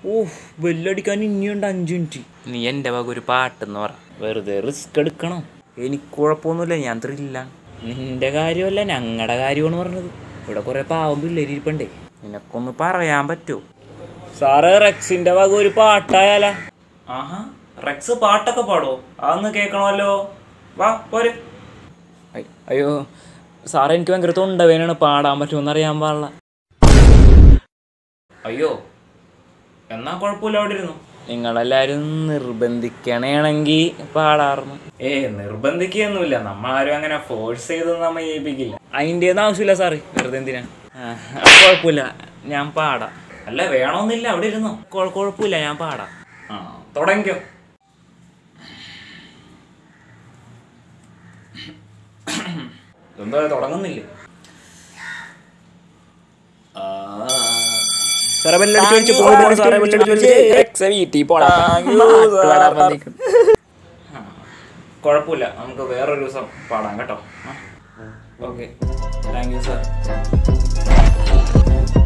ഓഹ് ബെല്ലടിക്കാൻ ഇനിയുണ്ട് അഞ്ചു മിനിറ്റ് നീ എൻ്റെ വക ഒരു പാട്ടെന്ന് പറ വെറുതെ റിസ്ക് എടുക്കണോ എനിക്ക് കുഴപ്പമൊന്നുമില്ല ഞാൻ ത്രില്ല നിന്റെ കാര്യമല്ല ഞങ്ങളുടെ കാര്യമാണ് പറഞ്ഞത് ഇവിടെ കുറെ പാവം പിള്ളേരിപ്പണ്ടേ നിനക്കൊന്ന് പറയാൻ പറ്റുമോ സാറ് റെക്സിന്റെ വക ഒരു പാട്ടായാല ആഹാ റെക്സ് പാട്ടൊക്കെ പാടോ അതൊന്ന് കേൾക്കണമല്ലോ വാ പോര് അയ്- അയ്യോ സാറേ എനിക്ക് ഭയങ്കര തൊണ്ടവേനാണ് പാടാൻ പറ്റുമെന്ന് അറിയാൻ പാടില്ല അയ്യോ എന്നാ കുഴപ്പമില്ല അവിടെ ഇരുന്നു നിങ്ങളെല്ലാരും നിർബന്ധിക്കണേണെങ്കിൽ പാടാറുന്നു ഏ നിർബന്ധിക്കുകയൊന്നുമില്ല നമ്മളാരും അങ്ങനെ ഫോഴ്സ് ചെയ്തൊന്നും നമ്മ ചെയ്യിപ്പിക്കില്ല അതിൻ്റെ ഒന്നും ആവശ്യമില്ല സാറ് വെറുതെ എന്തിനാ ആ, അത് കുഴപ്പമില്ല ഞാൻ പാടാം അല്ല വേണമെന്നില്ല അവിടെ ഇരുന്നോ കുഴ- കുഴപ്പമില്ല ഞാൻ പാടാം ആ തുടങ്ങിക്കോ എന്താ തുടങ്ങുന്നില്ലേ സാറേ ബെല്ലടിച്ച് വിളിച്ച് പോകണം സാറേ ബെല്ലടിച്ച് വിളിച്ച് എക്സ് വീട്ടിൽ പോടാ കുഴപ്പമില്ല നമുക്ക് വേറൊരു ദിവസം പാടാം കേട്ടോ ഓക്കെ താങ്ക് യു സാർ